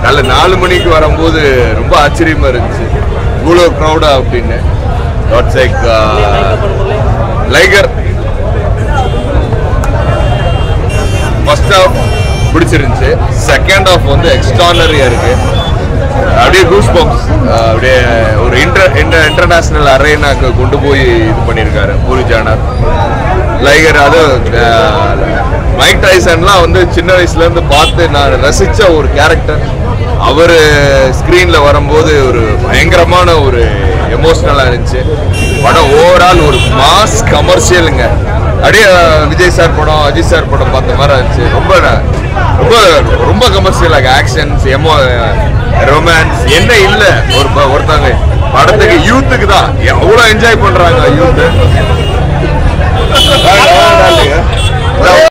காலைல நாலு மணிக்கு வரும்போது ரொம்ப ஆச்சரியமா இருந்துச்சு இவ்வளோ க்ரௌடா அப்படின்னு lots like Liger first half பிடிச்சிருந்துச்சு செகண்ட் ஹாஃப் வந்து எக்ஸ்ட்ரானரியா இருக்கு அப்படியே கூஸ் பம்ப்ஸ் அப்படியே ஒரு இன்டர் இன்டர்நேஷனல் அரேனாக்கு கொண்டு போய் இது பண்ணியிருக்காரு பூரி ஜானர் லைகர் அது மைக் டைசன்லாம் வந்து சின்ன வயசுல இருந்து பார்த்து நான் ரசிச்ச ஒரு கேரக்டர் அவர் ஸ்க்ரீன்ல வரும்போது ஒரு பயங்கரமான ஒரு எமோஷனலா இருந்துச்சு படம் ஓவரால் ஒரு மாஸ் கமர்ஷியலுங்க அப்படியே விஜய் சார் படம் அஜித் சார் படம் பார்த்த மாதிரி இருந்துச்சு ரொம்ப ந- ரொம்ப ரொம்ப கமர்ஷியலாக ஆக்ஷன்ஸ் எமோ ரொமான்ஸ் என்ன இல்ல ஒரு ப- ஒருத்தவங்க படத்துக்கு யூத்துக்கு தான் எவ்வளோ என்ஜாய் பண்றாங்க யூத்து